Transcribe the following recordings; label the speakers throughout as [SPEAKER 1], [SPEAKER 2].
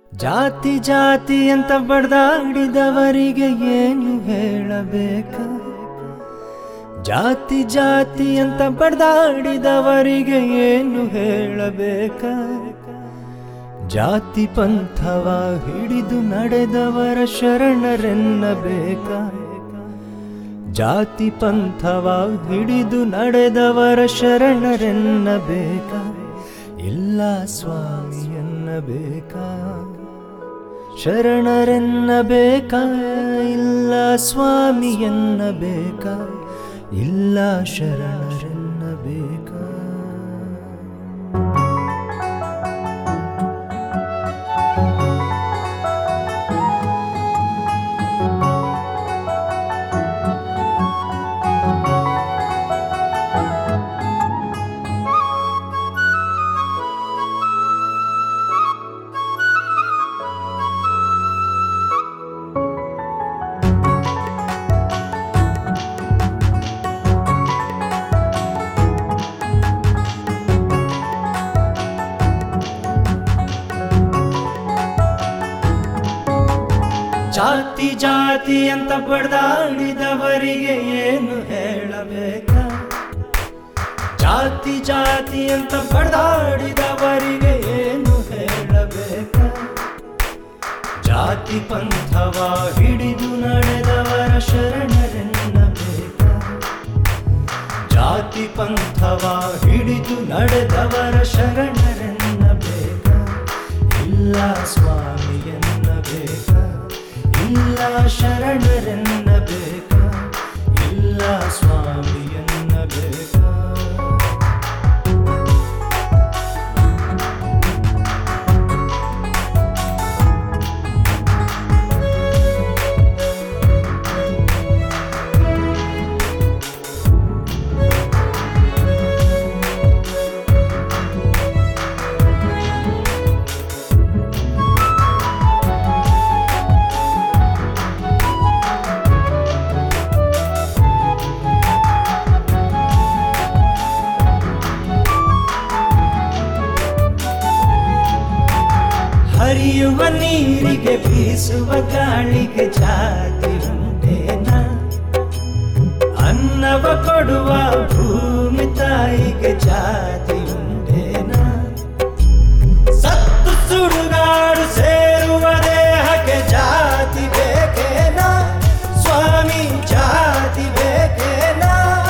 [SPEAKER 1] ಜಾತಿ ಜಾತಿ ಅಂತ ಬಡ್ದಾಡಿದವರಿಗೆ ಏನು ಹೇಳಬೇಕ ಜಾತಿ ಜಾತಿ ಅಂತ ಬಡ್ದಾಡಿದವರಿಗೆ ಏನು ಹೇಳಬೇಕ ಜಾತಿ ಪಂಥವ ಹಿಡಿದು ನಡೆದವರ ಶರಣರೆನ್ನಬೇಕ ಜಾತಿ ಪಂಥವ ಹಿಡಿದು ನಡೆದವರ ಶರಣರೆನ್ನಬೇಕ ಇಲ್ಲ ಸ್ವಾಮಿ ಎನ್ನಬೇಕಾ ಶರಣರೆನ್ನಬೇಕ ಇಲ್ಲ ಸ್ವಾಮಿ ಎನ್ನಬೇಕ ಇಲ್ಲ ಶರಣರೆನ್ನಬೇಕ ಜಾತಿ ಜಾತಿ ಅಂತ ಬಡ್ದಾಡಿದವರಿಗೆ ಏನು ಹೇಳಬೇಕ ಜಾತಿ ಜಾತಿ ಅಂತ ಬಡ್ದಾಡಿದವರಿಗೆ ಏನು ಹೇಳಬೇಕ ಜಾತಿ ಪಂಥವ ಹಿಡಿದು ನಡೆದವರ ಶರಣರೆನ್ನಬೇಕ ಜಾತಿ ಪಂಥವ ಹಿಡಿದು ನಡೆದವರ ಶರಣರೆನ್ನಬೇಕ ಇಲ್ಲ ಸ್ವಾಮಿ ಎನ್ನಬೇಕ ಇಲ್ಲ ಶರಣರೆನ್ನಬೇಕ ಇಲ್ಲ ಸ್ವಾಮಿ ಎನ್ನಬೇಕ ಹರಿಯುವ ನೀರಿಗೆ ಬೀಸುವ ಗಾಳಿಗೆ ಜಾತಿ ಉಂಟೇನ ಅನ್ನವ ಕೊಡುವ ಭೂಮಿ ತಾಯಿಗೆ ಜಾತಿ ಉಂಟೇನ ಸತ್ತು ಸುಡುಗಾಡು ಸೇರುವ ದೇಹಕ್ಕೆ ಜಾತಿ ಬೇಕೇನ ಸ್ವಾಮಿ ಜಾತಿ ಬೇಕೇನ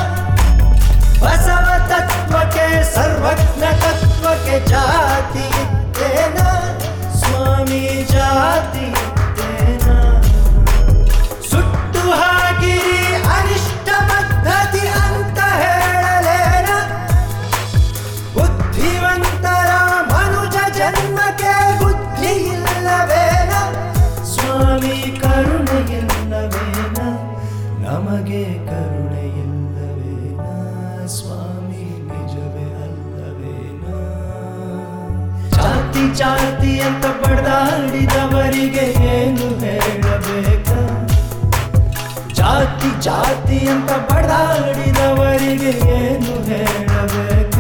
[SPEAKER 1] ಬಸವ ತತ್ವಕ್ಕೆ ಸರ್ವಜ್ಞ ತತ್ವಕ್ಕೆ ಜಾತಿ ಇದ್ದೇನ ಸ್ವಾಮಿ ಜಾತಿ ಇದ್ದೇನ ಸುಟ್ಟು ಹಾಕಿರಿ ಅನಿಷ್ಟ ಪದ್ಧತಿ ಅಂತ ಹೇಳಲೇನ ಬುದ್ಧಿವಂತರ ಮನುಜ ಜನ್ಮಕ್ಕೆ ಬುದ್ಧಿ ಇಲ್ಲವೇನ ಸ್ವಾಮಿ ಕರುಣೆ ಇಲ್ಲವೇನ ನಮಗೆ ಕರುಣೆ ಇಲ್ಲವೇನ ಸ್ವಾಮಿ ನಿಜವೇ ಅಲ್ಲವೇನ ಜಾತಿ ಜಾತಿ ಅಂತ ಬಡ್ದಾಡಿದವರಿಗೆ ಏನು ಹೇಳಬೇಕ ಜಾತಿ ಜಾತಿ ಅಂತ ಬಡ್ದಾಡಿದವರಿಗೆ ಏನು ಹೇಳಬೇಕ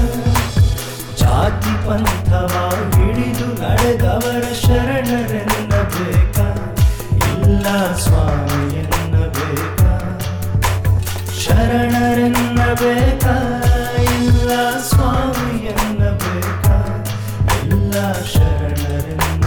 [SPEAKER 1] ಜಾತಿ ಪಂಥವ ಹಿಡಿದು ನಡೆದವರ ಶರಣರೆನ್ನಬೇಕ ಇಲ್ಲ ಸ್ವಾಮಿ ಎನ್ನಬೇಕ ಶರಣರೆನ್ನಬೇಕ ಇಲ್ಲ ಸ್ವಾಮಿ ಎನ್ನಬೇಕ ಇಲ್ಲ ಶರಣರೆನ್ನ